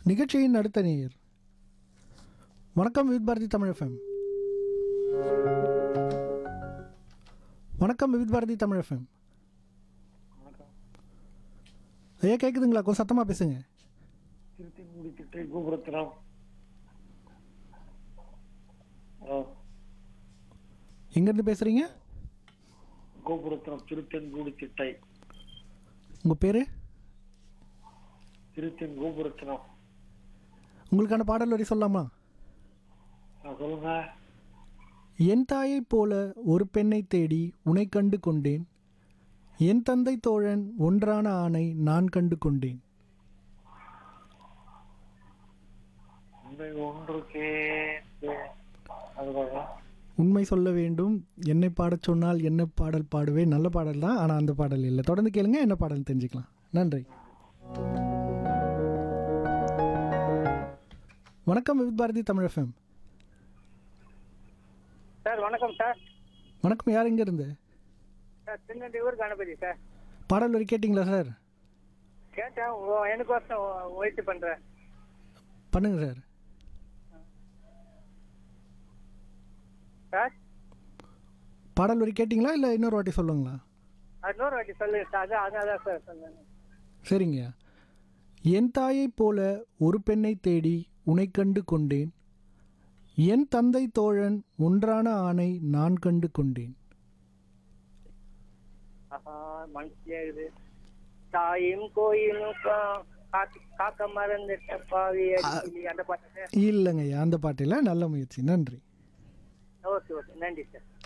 நிகழ்ச்சியின் அடுத்த நேயர் வணக்கம் வித் பாரதி தமிழ் எஃப்எம் வணக்கம் வித் பாரதி தமிழ் எஃப்எம் ஐயா கேட்குதுங்களா கொஞ்சம் சத்தமாக பேசுங்க திருத்தெங்குடி திட்டை கோபுரத்தினம் ஆ, எங்கேருந்து பேசுகிறீங்க கோபுரத்தினம் திருத்தென்கூடி திட்டை உங்கள் பேர் திருத்தென் கோபுரத்தினம் உங்களுக்கான பாடல் வரி சொல்லலாமா ஆ, சொல்லுங்க என் தாயைப் போல ஒரு பெண்ணை தேடி உனை கண்டு கொண்டேன் என் தந்தை தோழன் ஒன்றான ஆணை நான் கண்டு கொண்டேன் உண்மை ஒன்று கேட்டு அதுதான் உண்மை சொல்ல வேண்டும் என்னை பாடச் சொன்னால் என்ன பாடல் பாடுவேன் நல்ல பாடல் தான் ஆனால் அந்த பாடல் இல்லை தொடர்ந்து கேளுங்க என்ன பாடல் தெரிஞ்சுக்கலாம் நன்றி வணக்கம் with Bharathi Tamil FM sir வணக்கம் சார் வணக்கம் யார் எங்க இருந்து சார் திருநெல்வேலூர் கணபதி சார் பாடல் வரி கேட்டிங்களா சார் கேட்டேன் உ- எனக்கோசம் முயற்சி பண்ணுறேன் பண்ணுங்க சார் சார் பாடல் வரி கேட்டிங்களா இல்லை இன்னொரு வாட்டி சொல்லுங்களா அது இன்னொரு வாட்டி சொல்லுங்க சார் அதான் அதான் அதான் சார் சொன்னேன் சரிங்க என் தாயைப் போல ஒரு பெண்ணை தேடி உனை கண்டு கொண்டேன் என் தந்தை தோழன் ஒன்றான ஆணை நான் கண்டு கொண்டேன் ஆஹா மனசுலயே இருக்குது தாயும் கோயிலும் கா- காக்க- காக்க மறந்துட்ட பாவி அடிக்கிளி, அந்த பாட்டு இல்லைங்க அந்த பாட்டில் நல்ல முயற்சி நன்றி ஓகே ஓகே நன்றி சார்